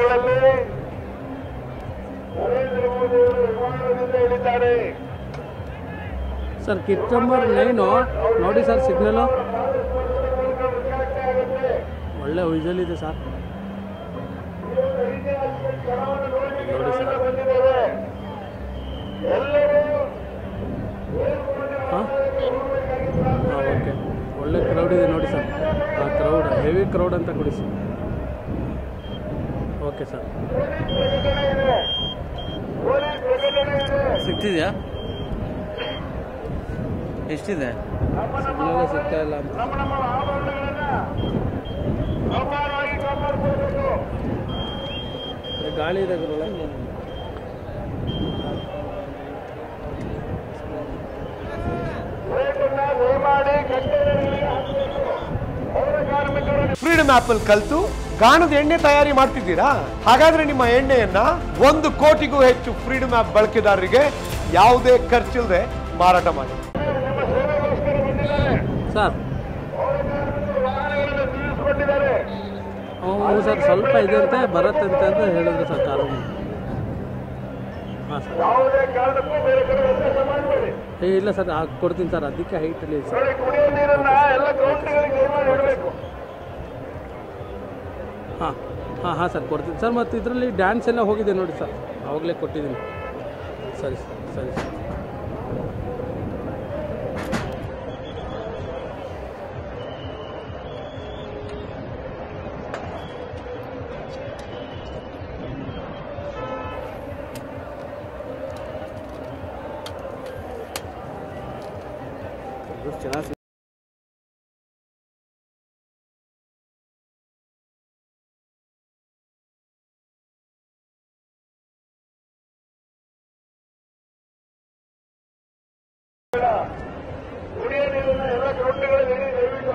ನಿಮಿಷಗಳಲ್ಲಿ ನರೇಂದ್ರ ಮೋದಿ ಅವರು ವಿಮಾನದಿಂದ ಇಳಿದ್ದಾರೆ ಸರ್ ಕಿಟ್ ನಂಬರ್ ನೈನು ನೋಡಿ ಸರ್ ಸಿಗ್ನಲು ಒಳ್ಳೆ ವಿಜುವಲ್ ಇದೆ ಸರ್ ನೋಡಿ ಸರ್ ಬಂದಿದ್ದಾರೆ ಎಲ್ಲರೂ ಹಾಂ ಹಾಂ ಓಕೆ ಒಳ್ಳೆ ಕ್ರೌಡ್ ಇದೆ ನೋಡಿ ಸರ್ ಆ ಕ್ರೌಡ್ ಹೆವಿ ಕ್ರೌಡ್ ಅಂತ ಕೊಡಿ ಸರ್ ಓಕೆ ಸರ್ ಪೊಲೀಸ್ ಪ್ರಕಟಣೆ ಇದೆ ಸಿಗ್ತಿದ್ಯಾ ಎಷ್ಟಿದೆ ಸಿಗ್ನಲ್ ಸಿಗ್ತಾ ಇಲ್ಲ ಅಂತ ನಮ್ಮ ನಮ್ಮ ಆಭರಣಗಳನ್ನ ಸಾಮಾನ್ಯವಾಗಿ ಕಾಪಾಡ್ಕೊಳ್ಬೇಕು ಏ, ಗಾಳಿ ಇದೆ ಗುರುಗಳ ರೇಟನ್ನ ದಯಮಾಡಿ ಕಂಟೈನರ್ಗಳಿಗೆ ಹಾಕಬೇಕು ಪೌರ ಕಾರ್ಮಿಕರು ಫ್ರೀಡಮ್ ಆಪ್ ಅಲ್ಲಿ ಕಲ್ತು ಗಾಣದ ಎಣ್ಣೆ ತಯಾರಿ ಮಾಡ್ತಿದ್ದೀರಾ ಹಾಗಾದ್ರೆ ನಿಮ್ಮ ಎಣ್ಣೆಯನ್ನ ಒಂದು ಕೋಟಿಗೂ ಹೆಚ್ಚು ಫ್ರೀಡಮ್ ಆಪ್ ಬಳಕೆದಾರರಿಗೆ ಯಾವುದೇ ಖರ್ಚಿಲ್ಲದೆ ಮಾರಾಟ ಮಾಡಿ ನಿಮ್ಮ ಸೇವೆಗೋಸ್ಕರ ಬಂದಿದ್ದಾರೆ ಸರ್ ಪೌರ ಕಾರ್ಮಿಕರು ವಾಹನಗಳನ್ನು ನಿಲ್ಲಿಸಿಕೊಂಡಿದ್ದಾರೆ ಹ್ಞೂ ಸರ್ ಸ್ವಲ್ಪ ಇದೆ ಅಂತೆ ಬರುತ್ತೆ ಅಂತ ಅಂತ ಹೇಳಿದ್ರು ಸರ್ ಕಾರು ಹಾಂ ಸರ್ ಯಾವುದೇ ಕಾರಣಕ್ಕೂ ಬೇರೆ ಕಡೆ ವ್ಯತ್ಯಾಸ ಮಾಡಬೇಡಿ ಏ ಇಲ್ಲ ಸರ್ ಹಾಕಿ ಕೊಡ್ತೀನಿ ಸರ್ ಅದಕ್ಕೆ ಹೈಟಲ್ಲಿ ಸರ್ ನೋಡಿ ಕುಡಿಯೋ ನೀರನ್ನ ಎಲ್ಲ ಕೌಂಟಿಗಳಿಗೆ ದಯಮಾಡಿ ಇಡಬೇಕು ಹಾಂ ಹಾಂ ಹಾಂ ಸರ್ ಕೊಡ್ತೀನಿ ಸರ್ ಮತ್ತು ಇದರಲ್ಲಿ ಡ್ಯಾನ್ಸ್ ಎಲ್ಲ ಹೋಗಿದೆ ನೋಡಿ ಸರ್ ಆವಾಗಲೇ ಕೊಟ್ಟಿದ್ದೀನಿ ಸರಿ ಸರ್ ಸರಿ ಸರ್ ಚೆನ್ನಾಗಿ ಕುಡಿಯೋ ನೀರನ್ನ ಎಲ್ಲ ಕೌಂಟಿಗಳಿಗೆ ಇಡಿ ದಯವಿಟ್ಟು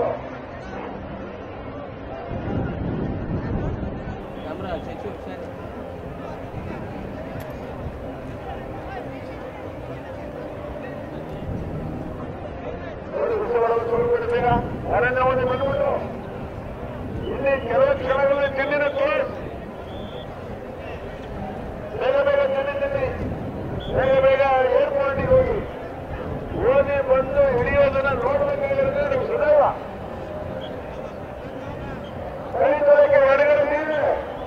ನೋಡಿ ವಿಷಯಗಳನ್ನು ಸುಳ್ಳುಬಿಡಿ ಬೇಗ ನರೇಂದ್ರ ಮೋದಿ ಬಂದ್ಬಿಟ್ಟು ಇಲ್ಲಿ ಕೆಲವು ಕ್ಷಣಗಳಲ್ಲಿ ತಿಂದಿನ ಕೇಸ್ ಬೇಗ ಬೇಗ ತಿಂಡಿ ತಿನ್ನಿ ಬೇಗ ಬೇಗ ಏರ್ಪೋರ್ಟಿಗೆ ಹೋಗಿ ಓದಿ ಬಂದು ಹಿಡಿಯೋದನ್ನ ನೋಡ್ಬೇಕಾಗಿರೋದು ನಮ್ಮ ಸದೈವ ಕೈ ತೊಳೆಗೆ ಎಡಗಡೆ ನೀರು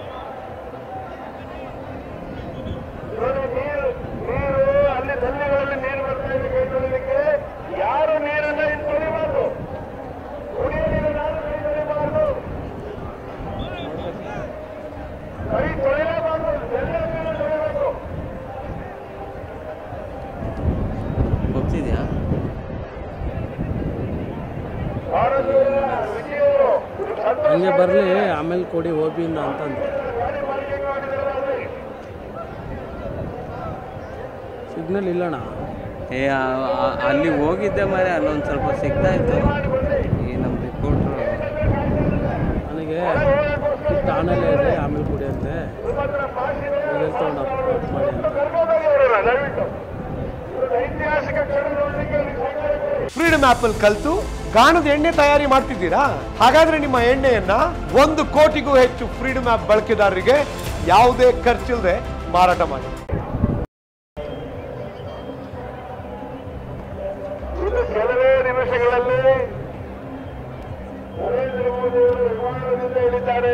ನೋಡಿ ನೀರು ನೀರು ಅಲ್ಲಿ ನಲ್ಲಿಗಳಲ್ಲಿ ನೀರು ಬರ್ತಾ ಇದೆ ಕೈ ತೊಳಿಲಿಕ್ಕೆ ಯಾರು ನೀರನ್ನ ಇಲ್ಲಿ ತೊಳಿಬಾರ್ದು ಕುಡಿಯೋ ನೀರು ಯಾರು ಕೈ ತೊಳಿಬಾರ್ದು ಕೈ ತೊಳೆಯಬಾರ್ದು ಎಲ್ಲ ನೀರು ತೊಳಿಬೇಕು ಹೋಗ್ತಿದ್ಯಾ ಭಾರತದ ವಿಜಯವರು ಸಂತೋಷ ಹಂಗೆ ಬರಲಿ ಆಮೇಲೆ ಕೊಡಿ ಓಬಿಯಿಂದ ಅಂತಂದು ಗಾಡಿ ಪಾರ್ಕಿಂಗ್ ಮಾಡಿದ್ದಾರೆ ಸಿಗ್ನಲ್ ಇಲ್ಲಣ್ಣ ಏ ಆ- ಆ- ಅಲ್ಲಿ ಹೋಗಿದ್ದೆ ಮಾರೆ ಅಲ್ಲೊಂದು ಸ್ವಲ್ಪ ಸಿಗ್ತಾ ಇತ್ತು ಈ ನಮ್ಮ ರಿಪೋರ್ಟ್ರು ನನಗೆ ತಾಣಲ್ಲೇ ಇದೆ ಆಮೇಲೆ ಕೊಡಿ ಅಂತೆ ಮೊಬೈಲ್ ತೊಗೊಂಡು ಅಪ್ಲೋಡ್ ಮಾಡಿ ಅಂತ ದಯವಿಟ್ಟು ಇವ್ರದ್ದು ಐತಿಹಾಸಿಕ ಕ್ಷಣ ನೋಡ್ಲಿಕ್ಕೆ ಅವ್ರಿಗೆ ಸಹಕಾರ ಕೊಡಿ. ಫ್ರೀಡಮ್ ಆಪ್ ಅಲ್ಲಿ ಕಲ್ತು ಗಾಣದ ಎಣ್ಣೆ ತಯಾರಿ ಮಾಡ್ತಿದ್ದೀರಾ ಹಾಗಾದ್ರೆ ನಿಮ್ಮ ಎಣ್ಣೆಯನ್ನ ಒಂದು ಕೋಟಿಗೂ ಹೆಚ್ಚು ಫ್ರೀಡಮ್ ಆಪ್ ಬಳಕೆದಾರರಿಗೆ ಯಾವುದೇ ಖರ್ಚಿಲ್ಲದೆ ಮಾರಾಟ ಮಾಡಿ ಇನ್ನು ಕೆಲವೇ ನಿಮಿಷಗಳಲ್ಲಿ ನರೇಂದ್ರ ಮೋದಿ ಅವರು ವಿಮಾನದಿಂದ ಇಳಿದ್ದಾರೆ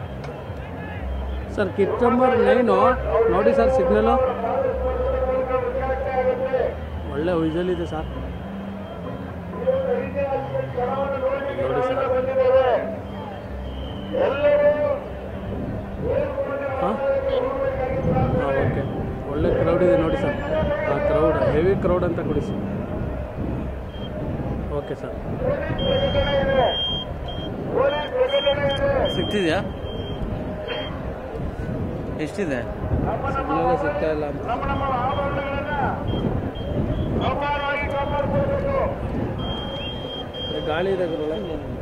ಸರ್ ಕಿಟ್ ನಂಬರ್ ನೈನು ನೋಡಿ ಸರ್ ಸಿಗ್ನಲು ಉದ್ಘಾಟನೆ ಆಗುತ್ತೆ ಒಳ್ಳೆ ವಿಜುವಲ್ ಇದೆ ಸರ್ ಐತಿಹಾಸಿಕ ಕ್ಷಣವನ್ನು ನೋಡ್ಲಿಕ್ಕೆ ನೋಡಿ ಸರ್. ನಾವೆಲ್ಲ ಬಂದಿದ್ದಾರೆ ಎಲ್ಲರೂ ಹಾಂ ಹಾಂ ಓಕೆ ಒಳ್ಳೆ ಕ್ರೌಡ್ ಇದೆ ನೋಡಿ ಸರ್ ಆ ಕ್ರೌಡ್ ಹೆವಿ ಕ್ರೌಡ್ ಅಂತ ಕೊಡಿ ಸರ್ ಓಕೆ ಸರ್ ಪ್ರಕಟಣೆ ಇದೆ ಪೊಲೀಸ್ ಪ್ರಕಟಣೆ ಇದೆ ಸಿಗ್ತಿದ್ಯಾ ಎಷ್ಟಿದೆ ಸಿಗ್ನಲ್ ಸಿಗ್ತಾ ಇಲ್ಲ ಅಂತ ನಮ್ಮ ನಮ್ಮ ಆಭರಣಗಳನ್ನ ಸಾಮಾನ್ಯವಾಗಿ ಕಾಪಾಡ್ಕೊಳ್ಬೇಕು ಏ, ಗಾಳಿ ಇದೆ ಗುರುಗಳ